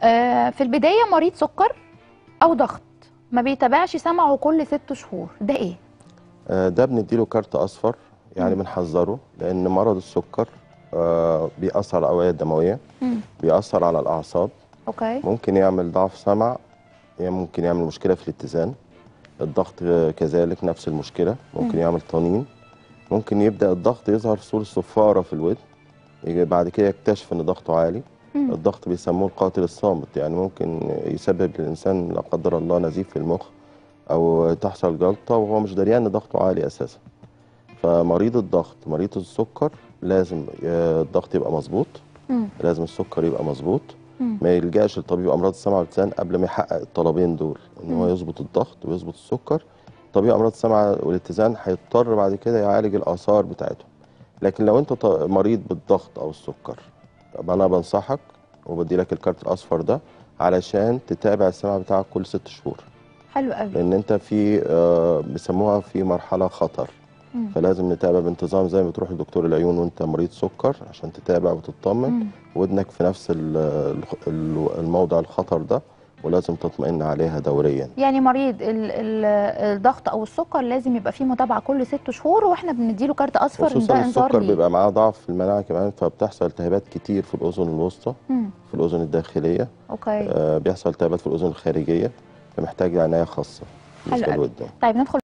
آه في البدايه مريض سكر او ضغط ما بيتابعش سمعه كل ست شهور ده ايه آه، ده بنديله كارت اصفر يعني مم. بنحذره لان مرض السكر آه، بيأثر على الاوعيه الدمويه مم. بيأثر على الاعصاب اوكي ممكن يعمل ضعف سمع يعني ممكن يعمل مشكله في الاتزان الضغط آه، كذلك نفس المشكله ممكن مم. يعمل طنين ممكن يبدأ الضغط يظهر في صورة صفارة في الودن يجي بعد كده يكتشف ان ضغطه عالي مم. الضغط بيسموه القاتل الصامت يعني ممكن يسبب للإنسان لا قدر الله نزيف في المخ أو تحصل جلطة وهو مش دريان إن ضغطه عالي أساسا فمريض الضغط مريض السكر لازم آه، الضغط يبقى مظبوط مم. لازم السكر يبقى مظبوط مم. ما يلجاش لطبيب أمراض السمع واللسان قبل ما يحقق الطلبين دول إن هو مم. يظبط الضغط ويظبط السكر طبيب أمراض السمع والاتزان هيضطر بعد كده يعالج الآثار بتاعتهم لكن لو أنت ط- مريض بالضغط أو السكر طب أنا بنصحك وبدي لك الكارت الأصفر ده علشان تتابع السمع بتاعك كل ست شهور حلو قوي لأن أنت في آه، بيسموها في مرحلة خطر مم. فلازم نتابع بانتظام زي ما بتروح لدكتور العيون وانت مريض سكر عشان تتابع وتطمن مم. ودنك في نفس ال- ال- ال- الموضع الخطر ده ولازم تطمئن عليها دوريا يعني مريض ال- ال- الضغط او السكر لازم يبقى فيه متابعه كل ست شهور واحنا بنديله كارت اصفر إن خصوصا ده انذار السكر ليه بيبقى معاه ضعف في المناعه كمان فبتحصل التهابات كتير في الاذن الوسطى مم. في الاذن الداخليه اوكي آه، بيحصل التهابات في الاذن الخارجيه فمحتاج عنايه خاصه بالنسبه أوي. للودان طيب ندخل